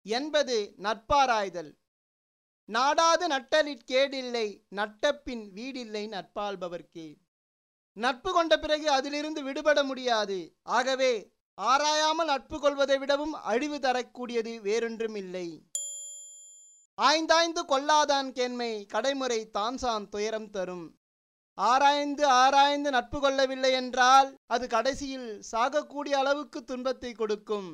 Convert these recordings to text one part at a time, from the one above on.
என்பது நட்பாராய்தல் நாடாது நட்டலிற் கேடில்லை நட்டப்பின் வீடில்லை நட்பாள்பவர்க்கே நட்பு கொண்ட பிறகு அதிலிருந்து விடுபட முடியாது ஆகவே ஆராயாமல் நட்பு கொள்வதை விடவும் அழிவு தரக்கூடியது வேறொன்றும் இல்லை ஆய்ந்தாய்ந்து கொள்ளாதான் கேண்மை கடைமுறை தான்சான் துயரம் தரும் ஆராய்ந்து ஆராய்ந்து நட்பு கொள்ளவில்லை என்றால் அது கடைசியில் சாகக்கூடிய அளவுக்கு துன்பத்தை கொடுக்கும்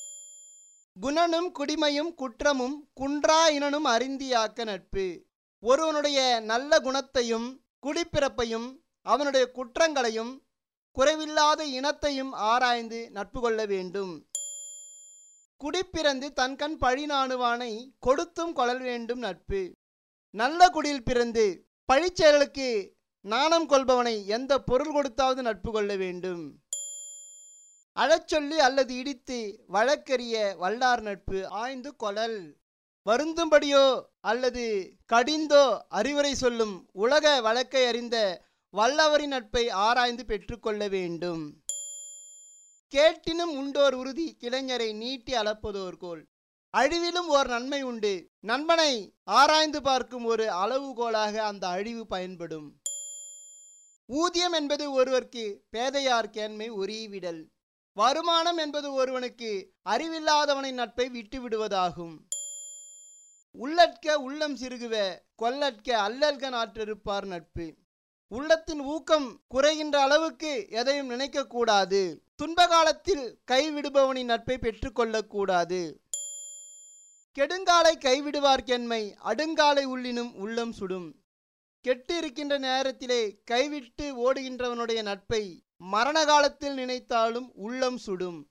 குணனும் குடிமையும் குற்றமும் குன்றா இனனும் அறிந்தியாக்க நட்பு ஒருவனுடைய நல்ல குணத்தையும் குடிப்பிறப்பையும் அவனுடைய குற்றங்களையும் குறைவில்லாத இனத்தையும் ஆராய்ந்து நட்பு கொள்ள வேண்டும் குடிப்பிறந்து தன்கண் பழி நாணுவானை கொடுத்தும் கொள்ளல் வேண்டும் நட்பு நல்ல குடியில் பிறந்து பழிச்செயலுக்கு நாணம் கொள்பவனை எந்த பொருள் கொடுத்தாவது நட்பு கொள்ள வேண்டும் அழச்சொல்லி அல்லது இடித்து வழக்கறிய வல்லார் நட்பு ஆய்ந்து கொளல் வருந்தும்படியோ அல்லது கடிந்தோ அறிவுரை சொல்லும் உலக வழக்கை அறிந்த வல்லவரின் நட்பை ஆராய்ந்து பெற்றுக்கொள்ள வேண்டும் கேட்டினும் உண்டோர் உறுதி கிளைஞரை நீட்டி அளப்பதோர்கோல் அழிவிலும் ஓர் நன்மை உண்டு நண்பனை ஆராய்ந்து பார்க்கும் ஒரு அளவுகோலாக அந்த அழிவு பயன்படும் ஊதியம் என்பது ஒருவர்க்கு பேதையார் கேண்மை உரியவிடல் வருமானம் என்பது ஒருவனுக்கு அறிவில்லாதவனின் நட்பை விட்டு விடுவதாகும் உள்ளற்க உள்ளம் சிறுகுவ கொல்லற்க அல்லல்க நாற்றிருப்பார் நட்பு உள்ளத்தின் ஊக்கம் குறைகின்ற அளவுக்கு எதையும் நினைக்கக்கூடாது துன்ப காலத்தில் கைவிடுபவனின் நட்பை பெற்றுக்கொள்ளக்கூடாது கெடுங்காலை கைவிடுவார்க்கென்மை அடுங்காலை உள்ளினும் உள்ளம் சுடும் கெட்டு இருக்கின்ற நேரத்திலே கைவிட்டு ஓடுகின்றவனுடைய நட்பை மரண காலத்தில் நினைத்தாலும் உள்ளம் சுடும்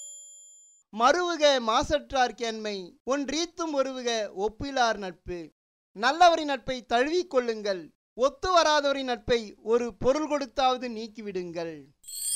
மறுவுக மாசற்றார்க்கென்மை ஒன்றீத்தும் ஒருவுக ஒப்பிலார் நட்பு நல்லவரின் நட்பை தழுவிக் கொள்ளுங்கள் ஒத்து வராதவரின் நட்பை ஒரு பொருள் கொடுத்தாவது நீக்கிவிடுங்கள்